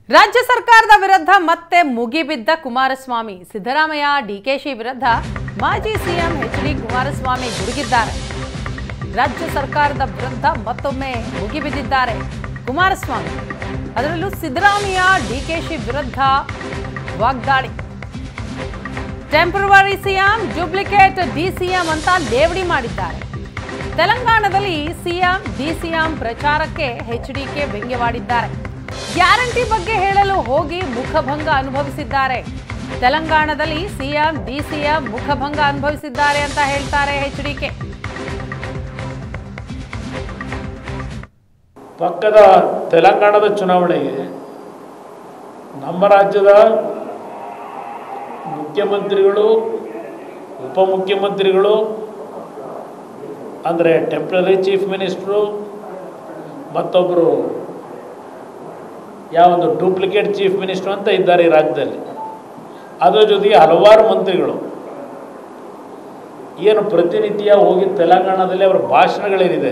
ರಾಜ್ಯ ಸರ್ಕಾರದ ವಿರುದ್ಧ ಮತ್ತೆ ಮುಗಿಬಿದ್ದ ಕುಮಾರಸ್ವಾಮಿ ಸಿದ್ದರಾಮಯ್ಯ ಡಿಕೆಶಿ ವಿರುದ್ಧ ಮಾಜಿ ಸಿಎಂ ಎಚ್ ಡಿ ಕುಮಾರಸ್ವಾಮಿ ಗುಡುಗಿದ್ದಾರೆ ರಾಜ್ಯ ಸರ್ಕಾರದ ವಿರುದ್ಧ ಮತ್ತೊಮ್ಮೆ ಮುಗಿಬಿದ್ದಿದ್ದಾರೆ ಕುಮಾರಸ್ವಾಮಿ ಅದರಲ್ಲೂ ಸಿದ್ದರಾಮಯ್ಯ ಡಿಕೆಶಿ ವಿರುದ್ಧ ವಾಗ್ದಾಳಿ ಟೆಂಪರವರಿ ಸಿಎಂ ಡೂಪ್ಲಿಕೇಟ್ ಡಿಸಿಎಂ ಅಂತ ಲೇವಡಿ ಮಾಡಿದ್ದಾರೆ ತೆಲಂಗಾಣದಲ್ಲಿ ಸಿಎಂ ಡಿಸಿಎಂ ಪ್ರಚಾರಕ್ಕೆ ಎಚ್ಡಿಕೆ ವ್ಯಂಗ್ಯವಾಡಿದ್ದಾರೆ ಗ್ಯಾರಂಟಿ ಬಗ್ಗೆ ಹೇಳಲು ಹೋಗಿ ಮುಖಭಂಗ ಅನುಭವಿಸಿದ್ದಾರೆ ತೆಲಂಗಾಣದಲ್ಲಿ ಸಿಎಂ ಡಿಸಿಎಂ ಮುಖಭಂಗ ಅನುಭವಿಸಿದ್ದಾರೆ ಅಂತ ಹೇಳ್ತಾರೆ ಎಚ್ಡಿಕೆ ಪಕ್ಕದ ತೆಲಂಗಾಣದ ಚುನಾವಣೆಗೆ ನಮ್ಮ ರಾಜ್ಯದ ಮುಖ್ಯಮಂತ್ರಿಗಳು ಉಪಮುಖ್ಯಮಂತ್ರಿಗಳು ಅಂದರೆ ಟೆಂಪ್ರರಿ ಚೀಫ್ ಮಿನಿಸ್ಟ್ರು ಮತ್ತೊಬ್ಬರು ಯಾವೊಂದು ಡೂಪ್ಲಿಕೇಟ್ ಚೀಫ್ ಮಿನಿಸ್ಟ್ರು ಅಂತ ಇದ್ದಾರೆ ಈ ರಾಜ್ಯದಲ್ಲಿ ಅದರ ಜೊತೆಗೆ ಹಲವಾರು ಮಂತ್ರಿಗಳು ಏನು ಪ್ರತಿನಿತ್ಯ ಹೋಗಿ ತೆಲಂಗಾಣದಲ್ಲಿ ಅವರ ಭಾಷಣಗಳೇನಿದೆ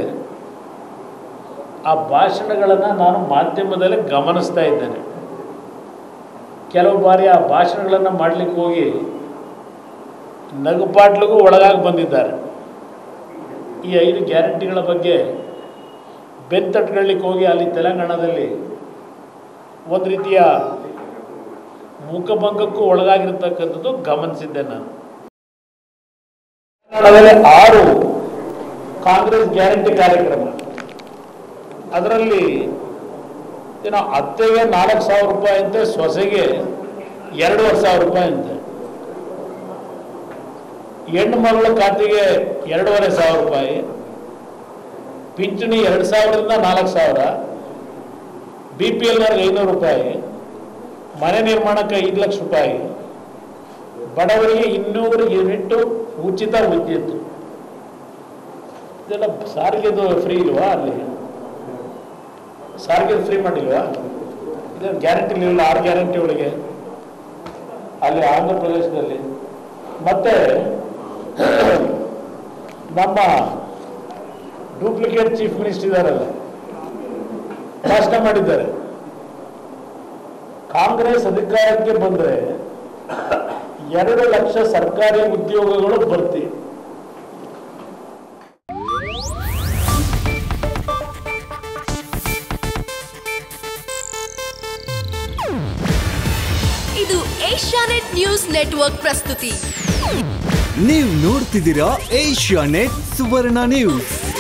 ಆ ಭಾಷಣಗಳನ್ನು ನಾನು ಮಾಧ್ಯಮದಲ್ಲಿ ಗಮನಿಸ್ತಾ ಇದ್ದೇನೆ ಕೆಲವು ಬಾರಿ ಆ ಭಾಷಣಗಳನ್ನು ಮಾಡಲಿಕ್ಕೆ ಹೋಗಿ ನಗುಪಾಟ್ಲಿಗೂ ಒಳಗಾಗಿ ಬಂದಿದ್ದಾರೆ ಈ ಐದು ಗ್ಯಾರಂಟಿಗಳ ಬಗ್ಗೆ ಬೆಂತಟ್ಕೊಳ್ಳಿಕ್ಕೆ ಹೋಗಿ ಅಲ್ಲಿ ತೆಲಂಗಾಣದಲ್ಲಿ ಒಂದು ರೀತಿಯ ಮುಖಭಂಗಕ್ಕೂ ಒಳಗಾಗಿರ್ತಕ್ಕಂಥದ್ದು ಗಮನಿಸಿದ್ದೆ ನಾನು ತೆಲಂಗಾಣದಲ್ಲಿ ಆರು ಕಾಂಗ್ರೆಸ್ ಗ್ಯಾರಂಟಿ ಕಾರ್ಯಕ್ರಮ ಅದರಲ್ಲಿ ಏನೋ ಅತ್ತೆಗೆ ನಾಲ್ಕು ಸಾವಿರ ರೂಪಾಯಿ ಅಂತೆ ಸೊಸೆಗೆ ಎರಡೂವರೆ ಸಾವಿರ ರೂಪಾಯಿ ಅಂತೆ ಹೆಣ್ಣು ಮಗಳ ಖಾತೆಗೆ ಎರಡೂವರೆ ಸಾವಿರ ರೂಪಾಯಿ ಪಿಂಚಣಿ ಎರಡು ಸಾವಿರದಿಂದ ನಾಲ್ಕು ಸಾವಿರ ಬಿ ಪಿ ಎಲ್ನವ್ರಿಗೆ ಐನೂರು ರೂಪಾಯಿ ಮನೆ ನಿರ್ಮಾಣಕ್ಕೆ ಐದು ಲಕ್ಷ ರೂಪಾಯಿ ಬಡವರಿಗೆ ಇನ್ನೂರು ಯೂನಿಟ್ ಉಚಿತ ವಿದ್ಯುತ್ ಇದೆಲ್ಲ ಸಾರಿಗೆದು ಫ್ರೀ ಇಲ್ವಾ ಅಲ್ಲಿ ಸಾರಿಗೆ ಫ್ರೀ ಮಾಡಿಲ್ವಾ ಇದು ಗ್ಯಾರಂಟಿ ಇಲ್ಲ ಆರು ಗ್ಯಾರಂಟಿ ಒಳಗೆ ಅಲ್ಲಿ ಆಂಧ್ರ ಪ್ರದೇಶದಲ್ಲಿ ಮತ್ತೆ ನಮ್ಮ ಡೂಪ್ಲಿಕೇಟ್ ಚೀಫ್ ಮಿನಿಸ್ಟರ್ ಇದಾರಲ್ಲ ಭಾಷಣ ಮಾಡಿದ್ದಾರೆ ಕಾಂಗ್ರೆಸ್ ಅಧಿಕಾರಕ್ಕೆ ಬಂದರೆ ಎರಡು ಲಕ್ಷ ಸರ್ಕಾರಿ ಉದ್ಯೋಗಗಳು ಭರ್ತಿ ಇದು ಏಷ್ಯಾನೆಟ್ ನ್ಯೂಸ್ ನೆಟ್ವರ್ಕ್ ಪ್ರಸ್ತುತಿ ನೀವು ನೋಡ್ತಿದ್ದೀರಾ ಏಷ್ಯಾ ನೆಟ್ ಸುವರ್ಣ ನ್ಯೂಸ್